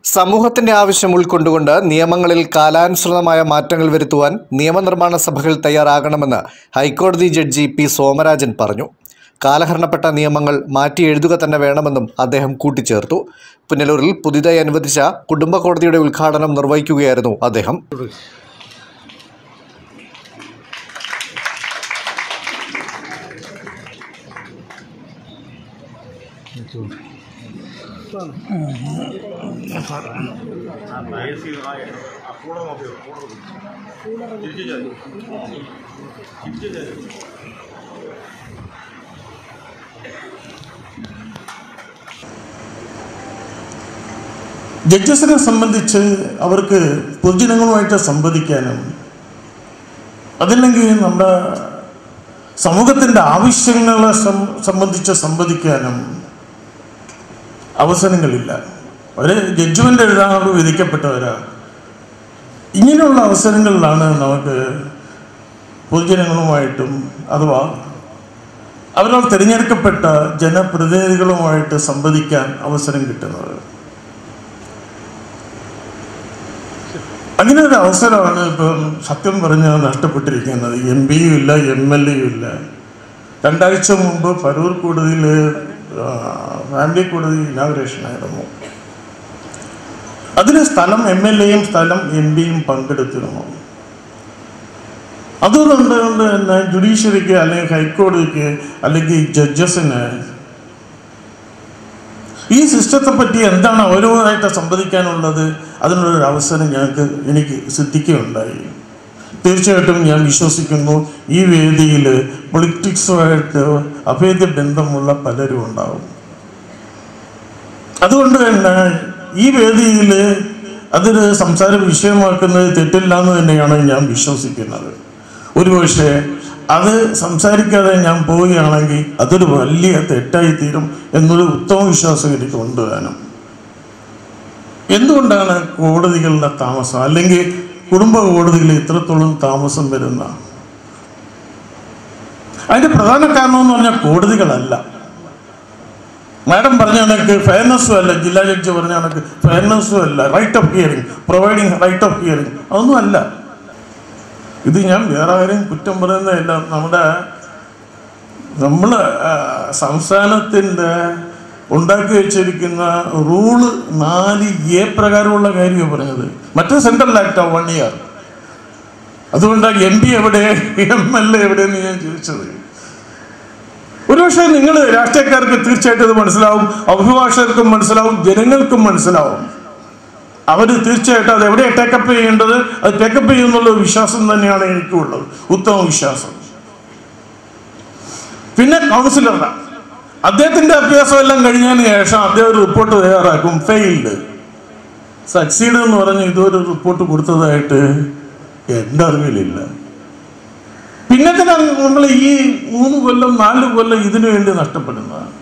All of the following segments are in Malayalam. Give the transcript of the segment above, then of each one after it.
സമൂഹത്തിന്റെ ആവശ്യം ഉൾക്കൊണ്ടുകൊണ്ട് നിയമങ്ങളിൽ കാലാനുസൃതമായ മാറ്റങ്ങൾ വരുത്തുവാൻ നിയമനിർമ്മാണ സഭകൾ തയ്യാറാകണമെന്ന് ഹൈക്കോടതി ജഡ്ജി പി സോമരാജൻ പറഞ്ഞു കാലഹരണപ്പെട്ട നിയമങ്ങൾ മാറ്റി എഴുതുക തന്നെ വേണമെന്നും അദ്ദേഹം കൂട്ടിച്ചേർത്തു പുനലൂരിൽ പുതിയതായി അനുവദിച്ച കുടുംബ കോടതിയുടെ ഉദ്ഘാടനം നിർവഹിക്കുകയായിരുന്നു അദ്ദേഹം ജഡ്ജസിനെ സംബന്ധിച്ച് അവർക്ക് പൊതുജനങ്ങളുമായിട്ട് സംവദിക്കാനും അതല്ലെങ്കിൽ നമ്മുടെ സമൂഹത്തിൻ്റെ ആവശ്യങ്ങളെ സം- സംബന്ധിച്ച് സംവദിക്കാനും അവസരങ്ങളില്ല അവർ ജഡ്ജ്മെൻ്റ് എഴുതാനോട് വിധിക്കപ്പെട്ടവരാ ഇങ്ങനെയുള്ള അവസരങ്ങളിലാണ് നമുക്ക് പൊതുജനങ്ങളുമായിട്ടും അഥവാ അവരാൽ തിരഞ്ഞെടുക്കപ്പെട്ട ജനപ്രതിനിധികളുമായിട്ട് സംവദിക്കാൻ അവസരം കിട്ടുന്നത് അങ്ങനെ ഒരു അവസരമാണ് ഇപ്പം സത്യം പറഞ്ഞാൽ നഷ്ടപ്പെട്ടിരിക്കുന്നത് എം പിയും ഇല്ല എം എൽ എയും ഇല്ല രണ്ടാഴ്ച മുമ്പ് പരൂർ കോടതിയിൽ ഫാമിലി കോടതി ഇനാഗ്രേഷൻ ആയിരുന്നു അതിന് സ്ഥലം എം എൽ എയും സ്ഥലം എം പിയും പങ്കെടുത്തിരുന്നു അതുകൊണ്ട് കൊണ്ട് തന്നെ ജുഡീഷ്യറിക്ക് അല്ലെങ്കിൽ ഹൈക്കോടതിക്ക് അല്ലെങ്കിൽ ജഡ്ജസിന് ഈ സിസ്റ്റത്തെ പറ്റി എന്താണ് അവരോടായിട്ട് സംവദിക്കാനുള്ളത് അതിനുള്ളൊരു അവസരം ഞങ്ങൾക്ക് എനിക്ക് സിദ്ധിക്കുകയുണ്ടായി തീർച്ചയായിട്ടും ഞാൻ വിശ്വസിക്കുന്നു ഈ വേദിയിൽ പൊളിറ്റിക്സുമായിട്ട് അഭേദ്യ ബന്ധമുള്ള പലരും ഉണ്ടാവും അതുകൊണ്ട് തന്നെ ഈ വേദിയിൽ അതൊരു സംസാര വിഷയമാക്കുന്നത് തെറ്റില്ല എന്ന് തന്നെയാണ് ഞാൻ വിശ്വസിക്കുന്നത് ഒരുപക്ഷെ അത് സംസാരിക്കാതെ ഞാൻ പോവുകയാണെങ്കിൽ അതൊരു വലിയ തെറ്റായി തീരും എന്നൊരു ഉത്തമ വിശ്വാസം എനിക്ക് കൊണ്ടുവരാനും എന്തുകൊണ്ടാണ് കോടതികളുടെ താമസം അല്ലെങ്കിൽ കുടുംബ കോടതികളിൽ ഇത്രത്തോളം താമസം വരുന്ന അതിന്റെ പ്രധാന കാരണം എന്ന് പറഞ്ഞാൽ കോടതികളല്ല മാഡം പറഞ്ഞ കണക്ക് ഫെയർനെസ്സും അല്ല ജില്ലാ ജഡ്ജി പറഞ്ഞ കണക്ക് ഫെയർനെസ്സും അല്ല right of hearing providing right of hearing അതൊന്നും അല്ല ഇത് ഞാൻ വേറെ ആരെയും കുറ്റം പറയുന്നതല്ല നമ്മുടെ നമ്മൾ സംസ്ഥാനത്തിൻ്റെ ഉണ്ടാക്കി വെച്ചിരിക്കുന്ന റൂള് നാല് എ പ്രകാരമുള്ള കാര്യമാണ് പറഞ്ഞത് മറ്റേ സെൻട്രൽ ആക്ട് വൺ ഇയർ അതുകൊണ്ടാണ് എം പി എവിടെ എം എൽ എ എവിടെയെന്ന് ഞാൻ ചോദിച്ചത് ഒരുപക്ഷെ നിങ്ങൾ രാഷ്ട്രീയക്കാർക്ക് തീർച്ചയായിട്ടും ഇത് മനസ്സിലാവും അഭിഭാഷകർക്കും മനസ്സിലാവും ജനങ്ങൾക്കും മനസ്സിലാവും അവർ തീർച്ചയായിട്ടും അത് എവിടെ ടേക്കപ്പ് ചെയ്യേണ്ടത് അത് ടേക്കപ്പ് ചെയ്യുന്നുള്ള വിശ്വാസം തന്നെയാണ് എനിക്കുള്ളത് ഉത്തമ വിശ്വാസം പിന്നെ കൗൺസിലറുടെ അദ്ദേഹത്തിന്റെ അഭ്യാസം എല്ലാം കഴിഞ്ഞതിന് ശേഷം അദ്ദേഹം ഒരു റിപ്പോർട്ട് തയ്യാറാക്കും ഫെയിൽഡ് സക്സീഡ് എന്ന് പറഞ്ഞ് ഇതൊരു റിപ്പോർട്ട് കൊടുത്തതായിട്ട് എൻ്റെ അറിവിലില്ല പിന്നെ തന്നെ നമ്മൾ ഈ മൂന്ന് കൊല്ലം നാല് കൊല്ലം ഇതിനു വേണ്ടി നഷ്ടപ്പെടുന്നതാണ്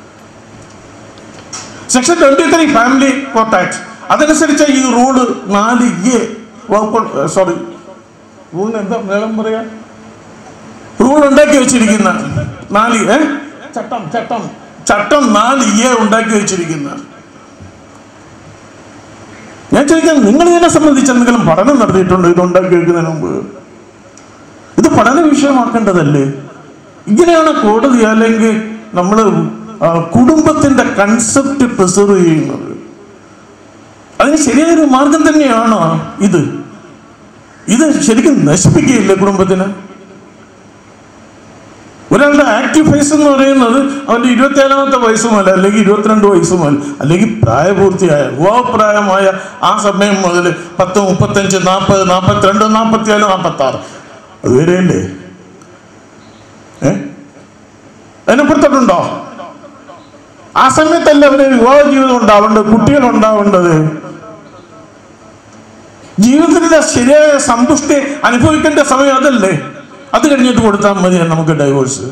section twenty three family court act അതനുസരിച്ച് ഈ റൂള് നാല് എ വകുപ്പ് സോറി റൂളിന് എന്താ മേളം പറയാ റൂൾ ഉണ്ടാക്കി വെച്ചിരിക്കുന്ന നാല് ഏ ചട്ടം ചട്ടം ചട്ടം നാല് എ ഉണ്ടാക്കി വെച്ചിരിക്കുന്ന ഞാൻ ചോദിക്കാം നിങ്ങൾ ഇതിനെ സംബന്ധിച്ച് എന്തെങ്കിലും പഠനം നടത്തിയിട്ടുണ്ടോ ഇത് ഉണ്ടാക്കി വെക്കുന്നതിന് മുമ്പ് ഇത് പഠന വിഷയമാക്കേണ്ടതല്ലേ ഇങ്ങനെയാണ് കോടതി അല്ലെങ്കിൽ നമ്മൾ കുടുംബത്തിന്റെ കൺസെപ്റ്റ് പ്രിസർവ് ചെയ്യുന്നത് അതിന് ശരിയായൊരു മാർഗം തന്നെയാണോ ഇത് ഇത് ശരിക്കും നശിപ്പിക്കുകയില്ലേ കുടുംബത്തിന് ഒരാളുടെ ആക്റ്റീവ് വയസ്സ് എന്ന് പറയുന്നത് അവന്റെ ഇരുപത്തിയേഴാമത്തെ വയസ്സ് മുതൽ അല്ലെങ്കിൽ ഇരുപത്തിരണ്ട് വയസ്സ് മുതൽ അല്ലെങ്കിൽ പ്രായപൂർത്തിയായ വിവാഹപ്രായമായ ആ സമയം മുതൽ പത്ത് മുപ്പത്തഞ്ച് നാൽപ്പത് നാൽപ്പത്തിരണ്ട് നാൽപ്പത്തിനാല് നാൽപ്പത്തി ആറ് അതുവരെയല്ലേ ഏ അതിനപ്പുറത്തോട്ടുണ്ടോ ആ സമയത്തല്ല അവന് വിവാഹ ജീവിതം ഉണ്ടാവേണ്ടത് കുട്ടികൾ ഉണ്ടാവേണ്ടത് ജീവിതത്തിന്റെ ശരിയായ സന്തുഷ്ടി അനുഭവിക്കേണ്ട സമയം അതല്ലേ അത് കഴിഞ്ഞിട്ട് കൊടുത്താൽ മതി നമുക്ക് ഡൈവോഴ്സ്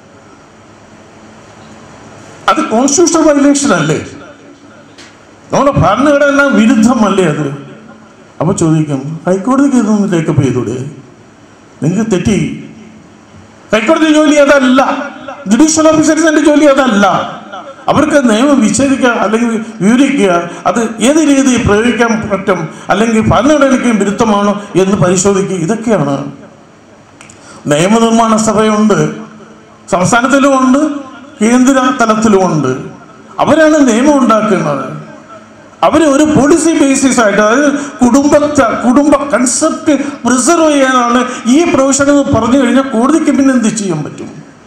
അത് കോൺസ്റ്റിറ്റ്യൂഷണൽ വയലേഷൻ അല്ലേ നമ്മുടെ ഭരണഘടന വിരുദ്ധമല്ലേ അത് അപ്പൊ ചോദിക്കും ഹൈക്കോടതിക്ക് ഇതൊന്നും ടേക്കപ്പ് ചെയ്തൂടെ നിങ്ങൾക്ക് തെറ്റി ഹൈക്കോടതി ജോലി അതല്ല ജുഡീഷ്യൽ ഓഫീസേഴ്സിന്റെ ജോലി അതല്ല അവർക്ക് നിയമം വിച്ഛേദിക്കുക അല്ലെങ്കിൽ വിവരിക്കുക അത് ഏത് രീതിയിൽ പ്രയോഗിക്കാൻ പറ്റും അല്ലെങ്കിൽ ഭരണഘടനയ്ക്ക് വിരുദ്ധമാണോ എന്ന് പരിശോധിക്കുക ഇതൊക്കെയാണ് നിയമനിർമ്മാണ സഭയുണ്ട് സംസ്ഥാനത്തിലും ഉണ്ട് കേന്ദ്ര തലത്തിലും ഉണ്ട് അവരാണ് നിയമം ഉണ്ടാക്കുന്നത് അവർ ഒരു പോളിസി ബേസിസ് ആയിട്ട് അതായത് കുടുംബത്തെ കുടുംബ കൺസെപ്റ്റ് പ്രിസർവ് ചെയ്യാനാണ് ഈ പ്രൊവിഷൻ എന്ന് പറഞ്ഞു കഴിഞ്ഞാൽ കോടതിക്ക് പിന്നെ എന്ത് ചെയ്യാൻ പറ്റും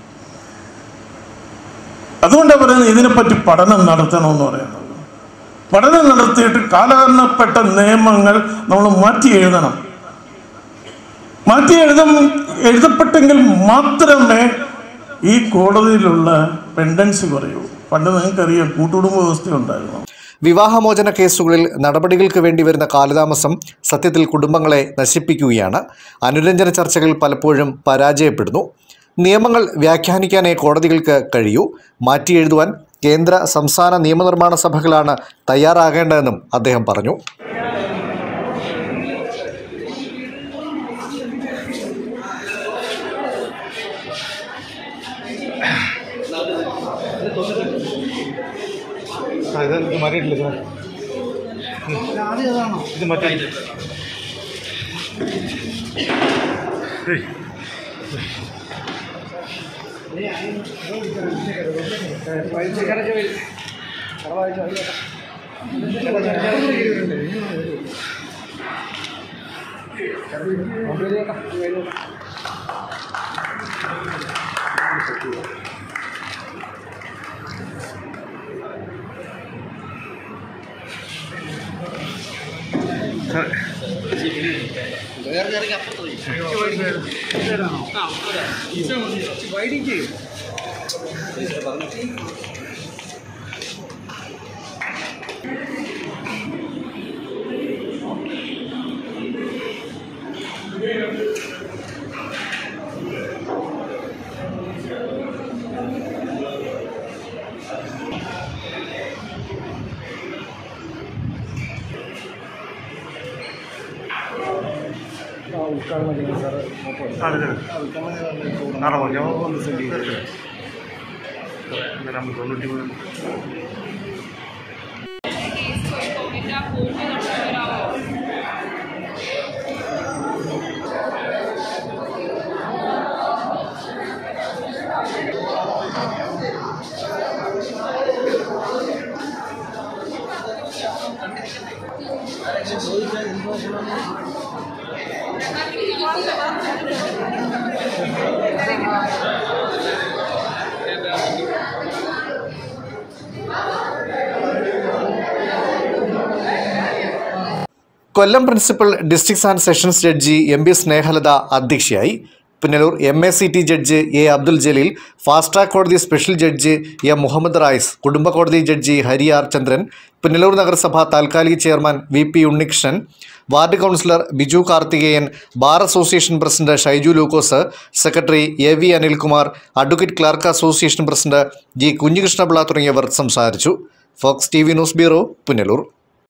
അതുകൊണ്ടാണ് പറയുന്നത് ഇതിനെപ്പറ്റി പഠനം നടത്തണമെന്ന് പറയുന്നത് പഠനം നടത്തിയിട്ട് കാലഹരണപ്പെട്ട നിയമങ്ങൾ നമ്മൾ മാറ്റി എഴുതണം മാറ്റി എഴുതും എഴുതപ്പെട്ടെങ്കിൽ മാത്രമേ ഈ കോടതിയിലുള്ള പെൻഡൻസി കുറയൂ പണ്ട് നിങ്ങൾക്കറിയാം കൂട്ടുകുടുംബ വ്യവസ്ഥ ഉണ്ടായിരുന്നു വിവാഹമോചന കേസുകളിൽ നടപടികൾക്ക് വേണ്ടി വരുന്ന കാലതാമസം സത്യത്തിൽ കുടുംബങ്ങളെ നശിപ്പിക്കുകയാണ് അനുരഞ്ജന ചർച്ചകൾ പലപ്പോഴും പരാജയപ്പെടുന്നു നിയമങ്ങൾ വ്യാഖ്യാനിക്കാനേ കോടതികൾക്ക് കഴിയൂ മാറ്റി എഴുതുവാൻ കേന്ദ്ര സംസ്ഥാന നിയമനിർമ്മാണ സഭകളാണ് തയ്യാറാകേണ്ടതെന്നും അദ്ദേഹം പറഞ്ഞു ഇത് മാറ്റിയിട്ടില്ല സാർ ഇത് മറ്റേ ആണോ ഞാൻ നമ്മൾ തൊണ്ണൂറ്റി മൂന്ന് കൊല്ലം principal districts and sessions judge M B Snehalatha അധ്യക്ഷയായി Punalur M A C T judge A Abdul Jaleel fast track കോടതി special judge M Muhammad Rais കുടുംബ കോടതി ജഡ്ജി ഹരി ആർ ചന്ദ്രൻ പുനലൂർ നഗരസഭ താൽക്കാലിക chairman V P Unnikrishnan ward councillor Biju Karthikeyan bar association president Shaiju Lukose secretary A V Anilkumar advocate clerk association president G Kunjikrishnapillai തുടങ്ങിയവർ സംസാരിച്ചു Fox T V news bureau Punalur